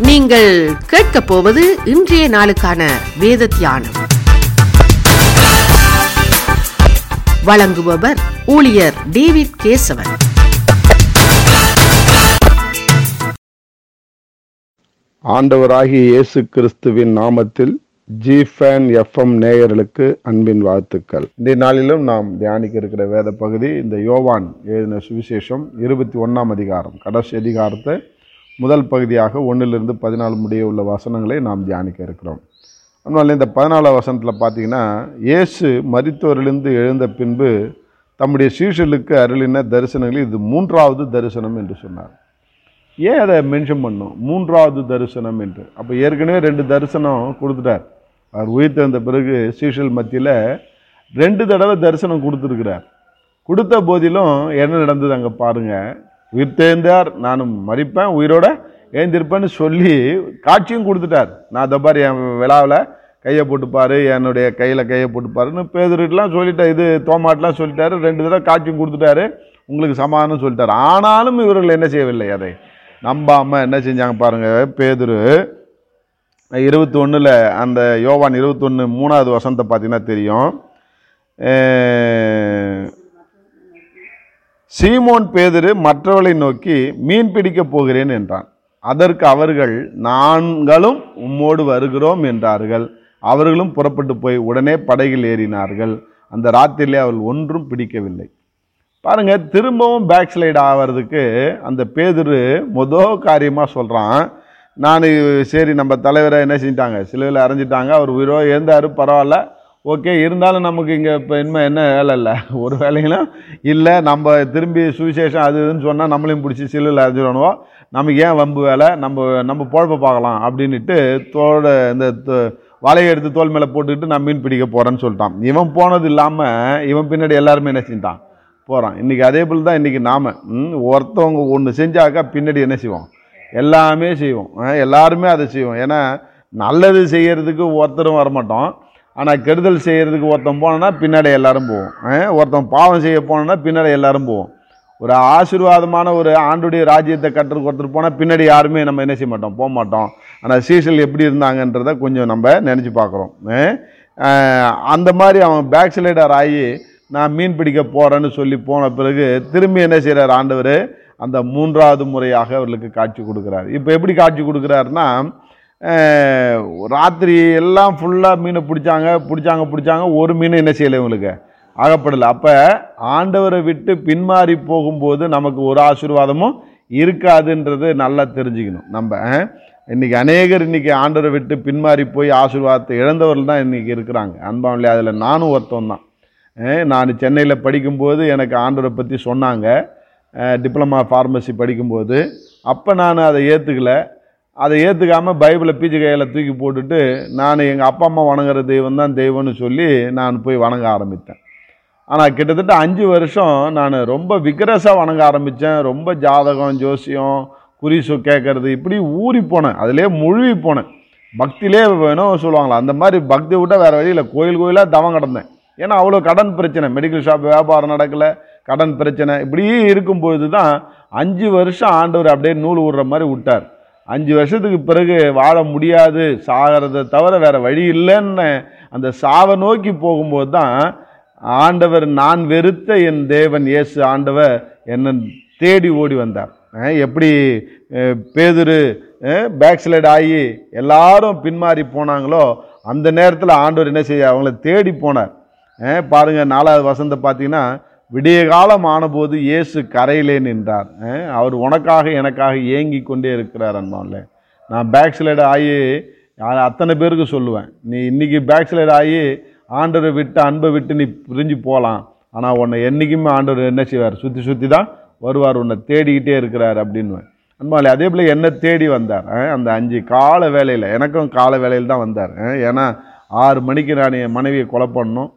நீங்கள் கேட்கப் போவது இன்றைய நாளுக்கான வேத தியானம் வழங்குபவர் ஊழியர் டேவிட் கேசவன் ஆண்டவராகிய இயேசு கிறிஸ்துவின் நாமத்தில் ஜி ஃபேன் எஃப்எம் நேயர்களுக்கு அன்பின் வாழ்த்துக்கள் இந்த நாளிலும் நாம் தியானிக்க இருக்கிற வேத பகுதி இந்த யோவான் எழுதின சுவிசேஷம் இருபத்தி ஒன்றாம் அதிகாரம் கடைசி அதிகாரத்தை முதல் பகுதியாக ஒன்றிலிருந்து பதினாலு முடிய உள்ள வசனங்களை நாம் தியானிக்க இருக்கிறோம் அதனால் இந்த பதினாலாம் வசனத்தில் பார்த்தீங்கன்னா இயேசு மரித்தோரிலிருந்து எழுந்த பின்பு தம்முடைய சீஷர்களுக்கு அருளின தரிசனங்களில் இது மூன்றாவது தரிசனம் என்று சொன்னார் ஏன் அதை மென்ஷன் பண்ணும் மூன்றாவது தரிசனம் என்று அப்போ ஏற்கனவே ரெண்டு தரிசனம் கொடுத்துட்டார் அவர் உயிர் தெழுந்த பிறகு சீஷல் மத்தியில் ரெண்டு தடவை தரிசனம் கொடுத்துருக்கிறார் கொடுத்த போதிலும் என்ன நடந்தது அங்கே பாருங்க உயிர் தேர்ந்தார் நானும் மறிப்பேன் உயிரோட ஏந்திருப்பேன்னு சொல்லி காட்சியும் கொடுத்துட்டார் நான் அதை பாரு என் விழாவில் கையை போட்டுப்பாரு என்னுடைய கையில் கையை போட்டுப்பாருன்னு பேதுருட்டெலாம் சொல்லிட்டார் இது தோமாட்டெலாம் சொல்லிட்டாரு ரெண்டு தடவை காட்சியும் கொடுத்துட்டாரு உங்களுக்கு சமாதானம் சொல்லிட்டாரு ஆனாலும் இவர்கள் என்ன செய்யவில்லை அதை நம்பாமல் என்ன செஞ்சாங்க பாருங்கள் பேதுரு இருபத்தி ஒன்றில் அந்த யோவான் இருபத்தொன்று மூணாவது வசனத்தை பார்த்தீங்கன்னா தெரியும் அஹ், சீமோன் பேதுரு மற்றவர்களை நோக்கி மீன் பிடிக்கப் போகிறேன் என்றான் அதற்கு அவர்கள் நாங்களும் உம்மோடு வருகிறோம் என்றார்கள் அவர்களும் புறப்பட்டு போய் உடனே படகில் ஏறினார்கள் அந்த ராத்திரிலே அவர்கள் ஒன்றும் பிடிக்கவில்லை பாருங்க திரும்பவும் பேக் ஸ்லைடு ஆகிறதுக்கு அந்த பேதுரு மொதல் காரியமாக சொல்கிறான் நான் சரி நம்ம தலைவரை என்ன செஞ்சிட்டாங்க சிலுவையில் அரைஞ்சிட்டாங்க அவர் உயிரோ இருந்தார் பரவாயில்ல ஓகே இருந்தாலும் நமக்கு இங்கே இப்போ இனிமேல் என்ன வேலை இல்லை ஒரு வேலைகளும் இல்லை நம்ம திரும்பி சுவிசேஷம் அது இதுன்னு சொன்னால் நம்மளையும் பிடிச்சி சிலுவையில் அரைஞ்சிடணும் நமக்கு ஏன் வம்பு வேலை நம்ம நம்ம பொழப்ப பார்க்கலாம் அப்படின்ட்டு தோட இந்த தோ- வலையை எடுத்து தோல் மேலே போட்டுக்கிட்டு நான் மீன் பிடிக்க போகிறேன்னு சொல்லிட்டான் இவன் போனது இல்லாமல் இவன் பின்னாடி எல்லாருமே என்ன செஞ்சிட்டான் போகிறான் இன்றைக்கி அதே போல் தான் இன்றைக்கி நாம ம், ஒருத்தவங்க ஒன்று செஞ்சாக்கா பின்னாடி என்ன செய்வோம் எல்லாமே செய்வோம் அஹ், எல்லாருமே அதை செய்வோம் ஏன்னா நல்லது செய்யறதுக்கு ஒருத்தரும் வரமாட்டோம் ஆனால் கெடுதல் செய்யறதுக்கு ஒருத்தன் போனோன்னா பின்னாடி எல்லாரும் போவோம் அஹ், ஒருத்தன் பாவம் செய்ய போனோன்னா பின்னாடி எல்லாரும் போவோம் ஒரு ஆசீர்வாதமான ஒரு ஆண்டுடைய ராஜ்யத்தை கட்டுறதுக்கு ஒருத்தர் போனால் பின்னாடி யாருமே நம்ம என்ன செய்ய மாட்டோம் போக மாட்டோம் ஆனால் சீசல் எப்படி இருந்தாங்கன்றதை கொஞ்சம் நம்ம நினச்சி பார்க்குறோம் அந்த மாதிரி அவன் பேக் ஸ்லைடர் ஆகி நான் மீன் பிடிக்க போகிறேன்னு சொல்லி போன பிறகு திரும்பி என்ன செய்கிறார் ஆண்டவர் அந்த மூன்றாவது முறையாக அவர்களுக்கு காட்சி கொடுக்குறாரு இப்போ எப்படி காட்சி கொடுக்குறாருன்னா அஹ், ராத்திரி எல்லாம் ஃபுல்லாக மீனை பிடிச்சாங்க பிடிச்சாங்க பிடிச்சாங்க ஒரு மீன் என்ன செய்யலை இவங்களுக்கு ஆகப்படலை அப்போ ஆண்டவரை விட்டு பின்மாறி போகும்போது நமக்கு ஒரு ஆசீர்வாதமும் இருக்காதுன்றது நல்லா தெரிஞ்சுக்கணும் நம்ம அஹ். இன்னைக்கு அநேகர் இன்னைக்கு ஆண்டவரை விட்டு பின்மாறி போய் ஆசீர்வாதத்தை இழந்தவர்கள் தான் இன்னைக்கு இருக்கிறாங்க அன்பாவிலே அதில் நானும் ஒருத்தன் தான் அஹ் நான் சென்னையில் படிக்கும்போது எனக்கு ஆண்டவரை பற்றி சொன்னாங்க டிப்ளமா ஃபார்மசி படிக்கும்போது அப்போ நான் அதை ஏற்றுக்கல அதை ஏற்றுக்காமல் பைபிளை பீச்சு கையில் தூக்கி போட்டுட்டு நான் எங்கள் அப்பா அம்மா வணங்குற தெய்வம் தான் தெய்வம்னு சொல்லி நான் போய் வணங்க ஆரம்பித்தேன் ஆனால் கிட்டத்தட்ட அஞ்சு வருஷம் நான் ரொம்ப விக்ரஸாக வணங்க ஆரம்பித்தேன் ரொம்ப ஜாதகம் ஜோசியம் குறிசு கேட்கறது இப்படி ஊறி போனேன் அதிலே முழுகி போனேன் பக்தியிலே வேணும் சொல்லுவாங்களா அந்த மாதிரி பக்தி விட்டால் வேறு வழியில் கோயில் கோயிலாக தவம் கிடந்தேன் ஏன்னா அவ்வளோ கடன் பிரச்சனை மெடிக்கல் ஷாப் வியாபாரம் நடக்கலை கடன் பிரச்சனை இப்படியே இருக்கும்பொழுது தான் அஞ்சு வருஷம் ஆண்டவர் அப்படியே நூல் விடுற மாதிரி விட்டார் அஞ்சு வருஷத்துக்கு பிறகு வாழ முடியாது சாகிறத தவிர வேற வழி இல்லைன்னு அந்த சாவை நோக்கி போகும்போது தான் ஆண்டவர் நான் வெறுத்த என் தேவன் இயேசு ஆண்டவர் என்னை தேடி ஓடி வந்தார் அஹ் எப்படி அஹ், பேதுரு பேக் ஸ்லைட் ஆகி எல்லாரும் பின்மாறி போனாங்களோ அந்த நேரத்தில் ஆண்டவர் என்ன செய்ய அவங்கள தேடி போனார் அஹ், பாருங்க நாலாவது வசந்த பார்த்தீங்கன்னா விடிய காலம் ஆனபோது இயேசு கரையிலே நின்றார் அஹ், அவர் உனக்காக எனக்காக ஏங்கி கொண்டே இருக்கிறார் அன்பான்ல நான் பேக் ஸ்லைடு ஆகி அ- அத்தனை பேருக்கு சொல்லுவேன் நீ இன்னைக்கு பேக் ஸ்லைடு ஆகி ஆண்டவரை விட்டு அன்பை விட்டு நீ பிரிஞ்சு போகலாம் ஆனால் உன்னை என்றைக்குமே ஆண்டவர் என்ன செய்வார் சுற்றி சுற்றி தான் வருவார் உன்னை தேடிக்கிட்டே இருக்கிறார் அப்படின்னுவேன் அன்பாலே அதே போல் என்னை தேடி வந்தார் அஹ், அந்த அஞ்சு கால வேலையில் எனக்கும் கால வேலையில் தான் வந்தார் அஹ், ஏன்னா ஆறு மணிக்கு நான் என் மனைவியை கொலை பண்ணணும்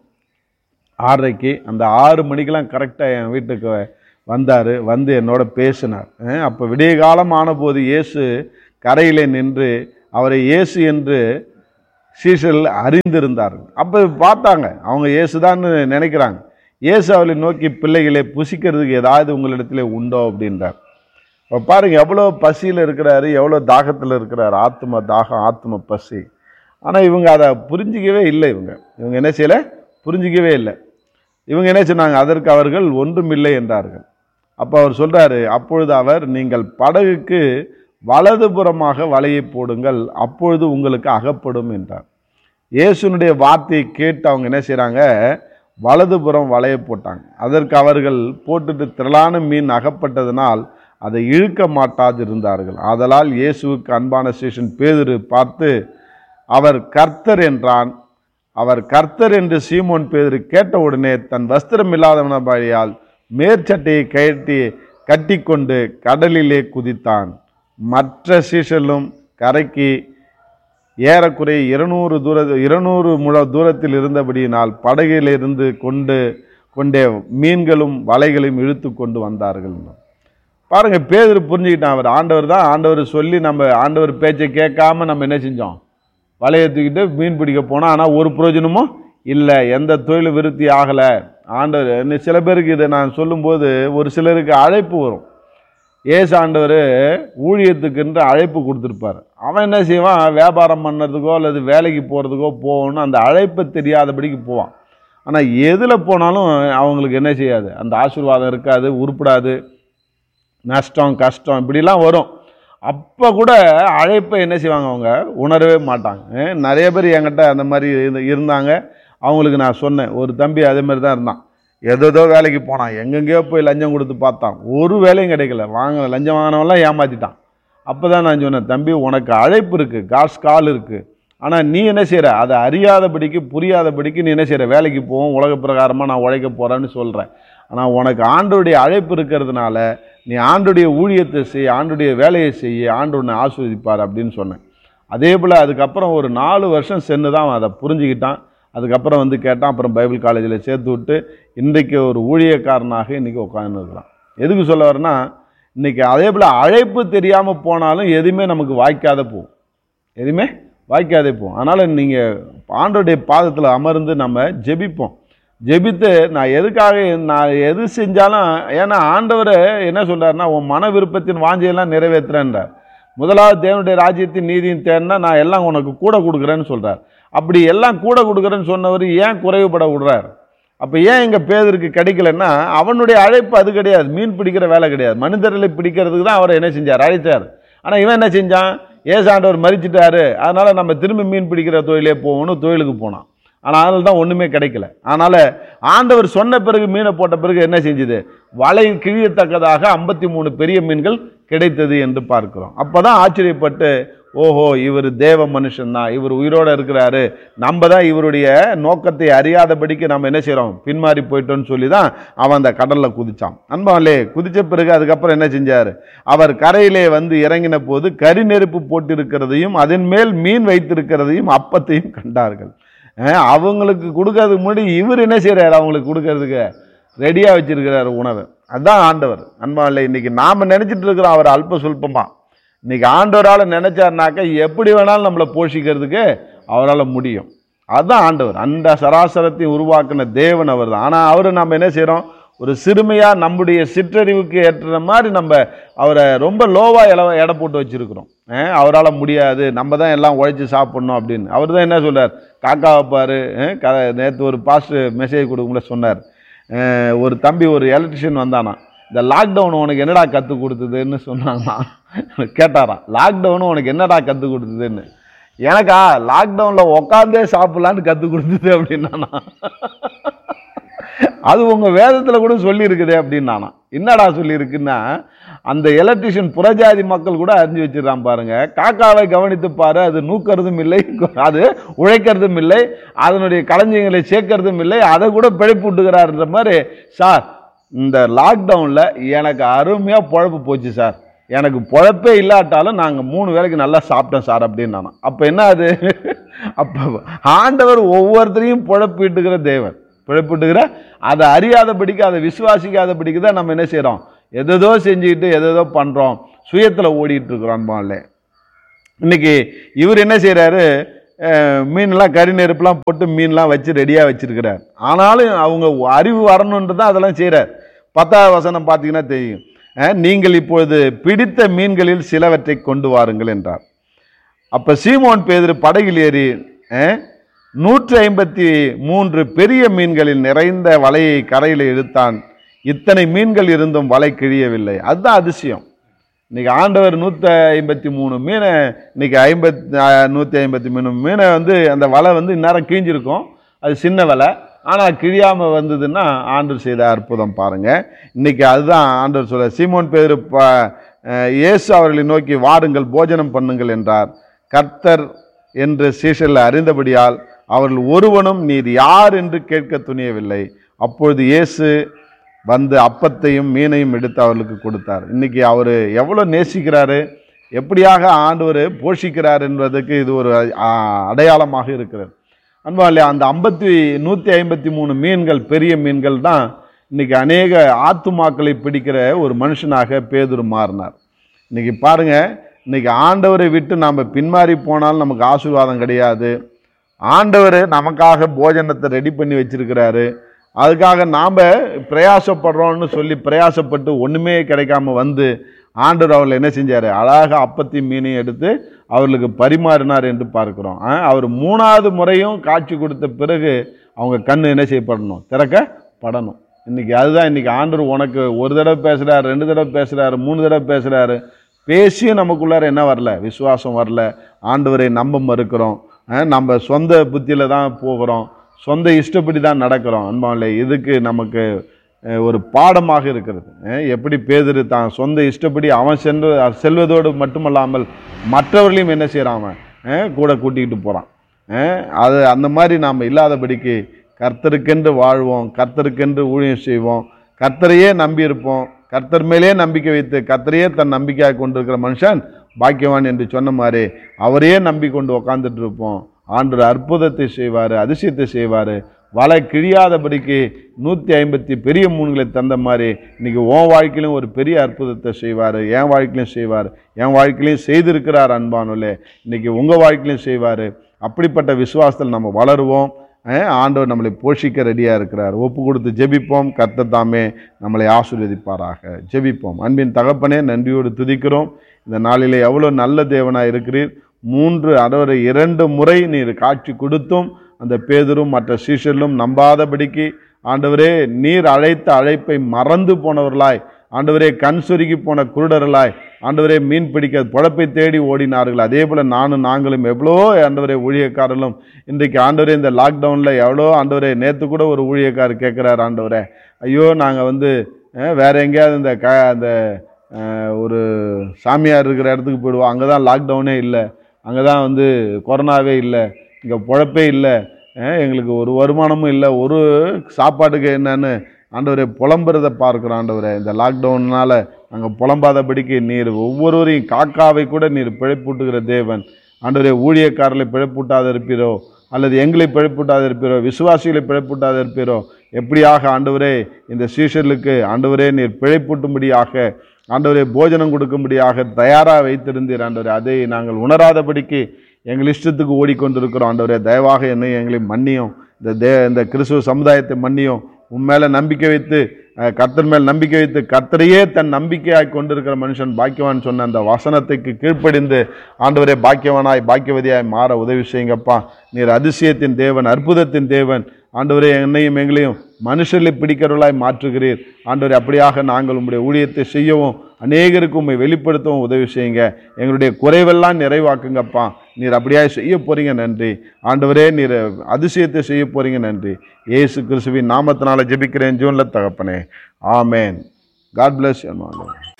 ஆறரைக்கு அந்த ஆறு மணிக்கெல்லாம் கரெக்டாக என் வீட்டுக்கு வந்தார் வந்து என்னோட பேசினார் அப்போ விடிய காலம் ஆனபோது இயேசு கரையிலே நின்று அவரை இயேசு என்று சீசல் அறிந்திருந்தார்கள் அப்போ பார்த்தாங்க அவங்க இயேசுதான்னு நினைக்கிறாங்க இயேசு அவளை நோக்கி பிள்ளைகளை புசிக்கிறதுக்கு ஏதாவது உங்களிடத்துல உண்டோ அப்படின்றார் இப்போ பாருங்க எவ்வளோ பசியில் இருக்கிறாரு எவ்வளோ தாகத்தில் இருக்கிறாரு ஆத்ம தாகம் ஆத்ம பசி ஆனால் இவங்க அதை புரிஞ்சிக்கவே இல்லை இவங்க இவங்க என்ன செய்யலை புரிஞ்சிக்கவே இல்லை இவங்க என்ன சொன்னாங்க அதற்கு அவர்கள் ஒன்றுமில்லை என்றார்கள் அப்போ அவர் சொல்றாரு அப்பொழுது அவர் நீங்கள் படகுக்கு வலதுபுறமாக வலையை போடுங்கள் அப்பொழுது உங்களுக்கு அகப்படும் என்றார் இயேசுனுடைய வார்த்தையை கேட்டு அவங்க என்ன செய்கிறாங்க வலதுபுறம் வலையை போட்டாங்க அதற்கு அவர்கள் போட்டுட்டு திரளான மீன் அகப்பட்டதனால் அதை இழுக்க மாட்டாது இருந்தார்கள் ஆதலால் இயேசுவுக்கு அன்பான சேஷன் பேதுரு பார்த்து அவர் கர்த்தர் என்றான் அவர் கர்த்தர் என்று சீமோன் பேதுரு கேட்டவுடனே தன் வஸ்திரம் இல்லாதவனபடியால் மேற்சட்டையை கட்டி கட்டிக்கொண்டு கடலிலே குதித்தான் மற்ற சீஷலும் கரைக்கு ஏறக்குறைய இருநூறு தூர இருநூறு முழ தூரத்தில் இருந்தபடியினால் படகிலிருந்து கொண்டு கொண்டே மீன்களும் வலைகளையும் இழுத்து கொண்டு வந்தார்கள் பாருங்க பேதர் புரிஞ்சுக்கிட்டான் அவர் ஆண்டவர் தான் ஆண்டவர் சொல்லி நம்ம ஆண்டவர் பேச்சை கேட்காம நம்ம என்ன செஞ்சோம் வலையை தூக்கிட்டு மீன் பிடிக்க போனோம் ஆனால் ஒரு பிரயோஜனமும் இல்லை எந்த தொழிலும் விருத்தி ஆகலை ஆண்டவர் இன்னும் சில பேருக்கு இதை நான் சொல்லும்போது ஒரு சிலருக்கு அழைப்பு வரும் ஏசு ஆண்டவர் ஊழியத்துக்குன்ற அழைப்பு கொடுத்துருப்பார் அவன் என்ன செய்வான் வியாபாரம் பண்ணுறதுக்கோ அல்லது வேலைக்கு போகிறதுக்கோ போகணும் அந்த அழைப்பு தெரியாதபடிக்கு போவான் ஆனால் எதில் போனாலும் அவங்களுக்கு என்ன செய்யாது அந்த ஆசீர்வாதம் இருக்காது உருப்படாது நஷ்டம் கஷ்டம் இப்படிலாம் வரும் அப்போ கூட அழைப்பை என்ன செய்வாங்க அவங்க உணரவே மாட்டாங்க அஹ் நிறைய பேர் என்கிட்ட அந்த மாதிரி இருந்து- இருந்தாங்க அவங்களுக்கு நான் சொன்னேன் ஒரு தம்பி அதே மாதிரி தான் இருந்தான் எதோ வேலைக்கு போனான் எங்கெங்கேயோ போய் லஞ்சம் கொடுத்து பார்த்தான் ஒரு வேலையும் கிடைக்கல வாங்க லஞ்சம் வாங்கினவெல்லாம் ஏமாற்றிட்டான் அப்போ தான் நான் சொன்னேன் தம்பி உனக்கு அழைப்பு இருக்குது காசு கால் இருக்குது ஆனால் நீ என்ன செய்கிற அதை அறியாதபடிக்கு புரியாதபடிக்கு நீ என்ன செய்கிற வேலைக்கு போவோம் உலக பிரகாரமாக நான் உழைக்க போகிறேன்னு சொல்கிறேன் ஆனால் உனக்கு ஆண்டோடைய அழைப்பு இருக்கிறதுனால நீ ஆண்டுடைய ஊழியத்தை செய் ஆண்டுடைய வேலையை செய்ய ஆண்டு உன்னை ஆஸ்வதிப்பார் அப்படின்னு சொன்னேன் அதே போல் அதுக்கப்புறம் ஒரு நாலு வருஷம் சென்று தான் அவன் அதை புரிஞ்சுக்கிட்டான் அதுக்கப்புறம் வந்து கேட்டான் அப்புறம் பைபிள் காலேஜில் சேர்த்து விட்டு இன்றைக்கு ஒரு ஊழியக்காரனாக இன்றைக்கி உட்காந்துருக்கிறான் எதுக்கு சொல்ல வரேன்னா இன்றைக்கி அதே போல் அழைப்பு தெரியாமல் போனாலும் எதுவுமே நமக்கு வாய்க்காத போகும் எதுவுமே வாய்க்காதே போகும் அதனால் நீங்கள் ஆண்டோடைய பாதத்தில் அமர்ந்து நம்ம ஜெபிப்போம் ஜெபித்து நான் எதுக்காக நான் எது செஞ்சாலும் ஏன்னா ஆண்டவர் என்ன சொல்றாருன்னா உன் மன விருப்பத்தின் வாஞ்சையெல்லாம் நிறைவேற்றுறேன்றார் முதலாவது தேவனுடைய ராஜ்யத்தின் நீதியும் தேடினா நான் எல்லாம் உனக்கு கூட கொடுக்குறேன்னு சொல்றார் அப்படி எல்லாம் கூட கொடுக்குறேன்னு சொன்னவர் ஏன் குறைவுபட விடுறார் அப்போ ஏன் இங்கே பேதருக்கு கிடைக்கலன்னா அவனுடைய அழைப்பு அது கிடையாது மீன் பிடிக்கிற வேலை கிடையாது மனிதர்களை பிடிக்கிறதுக்கு தான் அவரை என்ன செஞ்சார் அழைச்சார் ஆனால் இவன் என்ன செஞ்சான் ஏசாண்டவர் மறிச்சிட்டாரு அதனால நம்ம திரும்பி மீன் பிடிக்கிற தொழிலே போகணும் தொழிலுக்கு போனான் ஆனால் அதனால தான் ஒன்றுமே கிடைக்கல அதனால் ஆண்டவர் சொன்ன பிறகு மீனை போட்ட பிறகு என்ன செஞ்சுது வலை கிழியத்தக்கதாக ஐம்பத்தி மூணு பெரிய மீன்கள் கிடைத்தது என்று பார்க்கிறோம் அப்போ தான் ஆச்சரியப்பட்டு ஓஹோ இவர் தேவ மனுஷன்தான் இவர் உயிரோடு இருக்கிறாரு நம்ம தான் இவருடைய நோக்கத்தை அறியாதபடிக்கு நம்ம என்ன செய்கிறோம் பின்மாறி போயிட்டோம்னு சொல்லி தான் அவன் அந்த கடலில் குதிச்சான் அன்பாலே குதிச்ச பிறகு அதுக்கப்புறம் என்ன செஞ்சார் அவர் கரையிலே வந்து இறங்கின போது கரி நெருப்பு போட்டிருக்கிறதையும் அதன் மேல் மீன் வைத்திருக்கிறதையும் அப்பத்தையும் கண்டார்கள் அஹ் அவங்களுக்கு கொடுக்கறதுக்கு முன்னாடி இவர் என்ன செய்கிறார் அவங்களுக்கு கொடுக்கறதுக்கு ரெடியாக வச்சிருக்கிறார் உணவை அதுதான் ஆண்டவர் அன்பாலே இன்னைக்கு நாம் நினச்சிட்டு இருக்கிறோம் அவர் அல்ப சொல்பமா இன்னைக்கு ஆண்டவரால் நினைச்சாருனாக்க எப்படி வேணாலும் நம்மளை போஷிக்கிறதுக்கு அவரால் முடியும் அதுதான் ஆண்டவர் அந்த சராசரத்தை உருவாக்கின தேவன் அவர் தான் ஆனால் அவர் நம்ம என்ன செய்கிறோம் ஒரு சிறுமையாக நம்முடைய சிற்றறிவுக்கு ஏற்ற மாதிரி நம்ம அவரை ரொம்ப லோவாக இல எடை போட்டு வச்சுருக்கிறோம் அவரால் முடியாது நம்ம தான் எல்லாம் உழைச்சி சாப்பிட்ணும் அப்படின்னு அவர் தான் என்ன சொல்றார் காக்காவை பாரு அஹ், க நேற்று ஒரு பாஸ்ட் மெசேஜ் கொடுக்கும்போது சொன்னார் அஹ், ஒரு தம்பி ஒரு எலக்ட்ரிஷியன் வந்தானா இந்த லாக்டவுன் உனக்கு என்னடா கற்றுக் கொடுத்ததுன்னு சொன்னாங்களாம் கேட்டாராம் லாக்டவுன் உனக்கு என்னடா கற்றுக் கொடுத்ததுன்னு எனக்கா லாக்டவுனில் உக்காந்தே சாப்பிட்லான்னு கற்றுக் கொடுத்தது அப்படின்னா அது உங்கள் வேதத்தில் கூட சொல்லியிருக்குதே அப்படின்னானா என்னடா சொல்லியிருக்குன்னா அந்த எலக்ட்ரிஷியன் புறஜாதி மக்கள் கூட அறிஞ்சு வச்சிடறான் பாருங்க காக்காவை கவனித்து பாரு அது நூக்கிறதும் இல்லை அது உழைக்கிறதும் இல்லை அதனுடைய களஞ்சியங்களை சேர்க்கறதும் இல்லை அதை கூட பிழைப்பு விட்டுக்கிறாருன்ற மாதிரி சார் இந்த லாக்டவுனில் எனக்கு அருமையாக பொழப்பு போச்சு சார் எனக்கு பொழப்பே இல்லாட்டாலும் நாங்கள் மூணு வேளைக்கு நல்லா சாப்பிட்டோம் சார் அப்படின்னு நானும் அப்போ என்ன அது அப்போ ஆண்டவர் ஒவ்வொருத்தரையும் பொழப்பிட்டுக்கிற தேவன் பிழைப்புட்டுக்கிற அதை அறியாதபடிக்கு அதை விசுவாசிக்காதபடிக்கு தான் நம்ம என்ன செய்கிறோம் எதேதோ செஞ்சுக்கிட்டு எதேதோ பண்ணுறோம் சுயத்தில் ஓடிட்டு இருக்கிறோம் அன்பாலே இன்னைக்கு இவர் என்ன செய்கிறாரு மீன்லாம் கறி நெருப்புலாம் போட்டு மீன்லாம் வச்சு ரெடியாக வச்சிருக்கிறார் ஆனாலும் அவங்க அறிவு வரணுன்ட்டு தான் அதெல்லாம் செய்கிறார் பத்தாவது வசனம் பார்த்தீங்கன்னா தெரியும் அஹ், நீங்கள் இப்பொழுது பிடித்த மீன்களில் சிலவற்றை கொண்டு வாருங்கள் என்றார் அப்ப சீமோன் பேதுரு படகில் ஏறி அஹ், நூற்றி ஐம்பத்தி மூன்று பெரிய மீன்களில் நிறைந்த வலையை கரையில் இழுத்தான் இத்தனை மீன்கள் இருந்தும் வலை கிழியவில்லை அதுதான் அதிசயம் இன்னைக்கு ஆண்டவர் நூற்றி ஐம்பத்தி மூணு மீனை இன்னைக்கு ஐம்பத் நூற்றி ஐம்பத்தி மூணு மீனை வந்து அந்த வலை வந்து இந்நேரம் கிழிஞ்சிருக்கும் அது சின்ன வலை ஆனால் கிழியாமல் வந்ததுன்னா ஆண்டவர் செய்த அற்புதம் பாருங்க இன்னைக்கு அதுதான் ஆண்டவர் சொல்ல சீமோன் பேர் ப அஹ், இயேசு அவர்களை நோக்கி வாருங்கள் போஜனம் பண்ணுங்கள் என்றார் கர்த்தர் என்று சீஷரில் அறிந்தபடியால் அவர்கள் ஒருவனும் நீர் யார் என்று கேட்க துணியவில்லை அப்பொழுது இயேசு வந்து அப்பத்தையும் மீனையும் எடுத்து அவர்களுக்கு கொடுத்தார் இன்னைக்கு அவர் எவ்வளோ நேசிக்கிறாரு எப்படியாக ஆண்டவர் போஷிக்கிறார் என்பதற்கு இது ஒரு ஆ, அடையாளமாக இருக்கிறது அன்பா இல்லையா அந்த ஐம்பத்தி நூற்றி ஐம்பத்தி மூணு மீன்கள் பெரிய மீன்கள் தான் இன்னைக்கு அநேக ஆத்துமாக்களை பிடிக்கிற ஒரு மனுஷனாக பேதுரு மாறினார் இன்னைக்கு பாருங்க இன்னைக்கு ஆண்டவரை விட்டு நாம் பின்மாறி போனாலும் நமக்கு ஆசீர்வாதம் கிடையாது ஆண்டவர் நமக்காக போஜனத்தை ரெடி பண்ணி வச்சிருக்கிறாரு அதுக்காக நாம் பிரயாசப்படுறோம்னு சொல்லி பிரயாசப்பட்டு ஒன்றுமே கிடைக்காம வந்து ஆண்டவர் அவர்களை என்ன செஞ்சார் அழகாக அப்பத்தையும் மீனையும் எடுத்து அவர்களுக்கு பரிமாறினார் என்று பார்க்கிறோம் ஆ, அவர் மூணாவது முறையும் காட்சி கொடுத்த பிறகு அவங்க கண் என்ன செய்யப்படணும் திறக்கப்படணும் இன்னைக்கு அதுதான் இன்னைக்கு ஆண்டவர் உனக்கு ஒரு தடவை பேசுகிறாரு ரெண்டு தடவை பேசுகிறாரு மூணு தடவை பேசுகிறாரு பேசியும் நமக்குள்ளார என்ன வரல விசுவாசம் வரல ஆண்டவரை நம்ப மறுக்கிறோம் அஹ் நம்ம சொந்த புத்தியில் தான் போகிறோம் சொந்த இஷ்டப்படி தான் நடக்கிறோம் அன்பாவில்லை இதுக்கு நமக்கு அஹ், ஒரு பாடமாக இருக்கிறது அஹ், எப்படி பேதுரு தான் சொந்த இஷ்டப்படி அவன் சென்று செல்வதோடு மட்டுமல்லாமல் மற்றவர்களையும் என்ன செய்கிறான் அவன் அஹ், கூட கூட்டிக்கிட்டு போகிறான் அது அந்த மாதிரி நாம் இல்லாதபடிக்கு கர்த்தருக்கென்று வாழ்வோம் கர்த்தருக்கென்று ஊழியம் செய்வோம் கர்த்தரையே நம்பி இருப்போம் கர்த்தர் மேலே நம்பிக்கை வைத்து கர்த்தரையே தன் நம்பிக்கையாக கொண்டிருக்கிற மனுஷன் பாக்கியவான் என்று சொன்ன மாதிரி அவரையே நம்பி கொண்டு உக்காந்துட்டு இருப்போம் ஆண்டவர் அற்புதத்தை செய்வார் அதிசயத்தை செய்வார் வலை கிழியாதபடிக்கு நூற்றி ஐம்பத்தி பெரிய மூணுகளை தந்த மாதிரி இன்னைக்கு உன் வாழ்க்கையிலும் ஒரு பெரிய அற்புதத்தை செய்வார் என் வாழ்க்கையிலும் செய்வார் என் வாழ்க்கையிலையும் செய்திருக்கிறார் அன்பானுலே இன்னைக்கு உங்கள் வாழ்க்கையிலையும் செய்வார் அப்படிப்பட்ட விசுவாசத்தில் நம்ம வளருவோம் அஹ் ஆண்டவர் நம்மளை போஷிக்க ரெடியாக இருக்கிறார் ஒப்பு கொடுத்து ஜெபிப்போம் கர்த்தர் தாமே நம்மளை ஆசீர்வதிப்பாராக ஜெபிப்போம் அன்பின் தகப்பனே நன்றியோடு துதிக்கிறோம் இந்த நாளிலே எவ்வளோ நல்ல தேவனாக இருக்கிறீர் மூன்று அதாவது இரண்டு முறை நீர் காட்சி கொடுத்தும் அந்த பேதரும் மற்ற சீஷர்களும் நம்பாதபடிக்கு ஆண்டவரே நீர் அழைத்த அழைப்பை மறந்து போனவர்களாய் ஆண்டவரே கண் சுருகி போன குருடர்களாய் ஆண்டவரே மீன் பிடிக்க பொழப்பை தேடி ஓடினார்கள் அதே போல் நானும் நாங்களும் எவ்வளோ ஆண்டவரே ஊழியக்காரர்களும் இன்றைக்கு ஆண்டவரே இந்த லாக்டவுனில் எவ்வளோ ஆண்டவரே நேற்று கூட ஒரு ஊழியக்காரர் கேட்குறாரு ஆண்டவரே ஐயோ நாங்கள் வந்து அஹ், வேற எங்கேயாவது இந்த க அந்த அஹ், ஒரு சாமியார் இருக்கிற இடத்துக்கு போயிடுவோம் அங்கே தான் லாக்டவுனே இல்லை அங்கே தான் வந்து கொரோனாவே இல்லை இங்கே பொழப்பே இல்லை அஹ், எங்களுக்கு ஒரு வருமானமும் இல்லை ஒரு சாப்பாட்டுக்கு என்னன்னு ஆண்டவரே புலம்புறதை பார்க்குறோம் ஆண்டவரே இந்த லாக்டவுனால் நாங்கள் புலம்பாதபடிக்கு நீர் ஒவ்வொருவரையும் காக்காவை கூட நீர் பிழைப்பூட்டுகிற தேவன் ஆண்டவரே ஊழியக்காரர்களை பிழைப்பூட்டாத இருப்பீரோ அல்லது எங்களை பிழைப்பூட்டாத இருப்பீரோ விசுவாசிகளை பிழைப்பூட்டாத இருப்பீரோ எப்படியாக ஆண்டவரே இந்த சீஷர்களுக்கு ஆண்டவரே நீர் பிழைப்பூட்டும்படியாக ஆண்டவரே போஜனம் கொடுக்கும்படியாக தயாராக வைத்திருந்தீர் ஆண்டவரே அதை நாங்கள் உணராதபடிக்கு எங்கள் இஷ்டத்துக்கு ஓடிக்கொண்டிருக்கிறோம் ஆண்டவரே தயவாக என்னை எங்களை மன்னியும் இந்த தே இந்த கிறிஸ்துவ சமுதாயத்தை மன்னியும் உன் மேலே நம்பிக்கை வைத்து அஹ், கர்த்தர் மேல் நம்பிக்கை வைத்து கர்த்தரையே தன் நம்பிக்கையாய் கொண்டிருக்கிற மனுஷன் பாக்கியவான் சொன்ன அந்த வசனத்துக்கு கீழ்ப்படிந்து ஆண்டவரே பாக்கியவானாய் பாக்கியவதியாய் மாற உதவி செய்யுங்கப்பா நீர் அதிசயத்தின் தேவன் அற்புதத்தின் தேவன் ஆண்டவரே என்னையும் எங்களையும் மனுஷர்களை பிடிக்கிறவர்களாய் மாற்றுகிறீர் ஆண்டவரே அப்படியாக நாங்கள் உம்முடைய ஊழியத்தை செய்யவும் அநேகருக்கு உண்மை வெளிப்படுத்தவும் உதவி செய்யுங்க எங்களுடைய குறைவெல்லாம் நிறைவாக்குங்கப்பா நீர் அப்படியே செய்ய போறீங்க நன்றி ஆண்டவரே நீர் அதிசயத்தை செய்ய போறீங்க நன்றி இயேசு கிறிஸ்துவின் நாமத்தினால ஜெபிக்கிறேன் ஜூன்ல தகப்பனே ஆமேன் காட் பிளஸ் யூ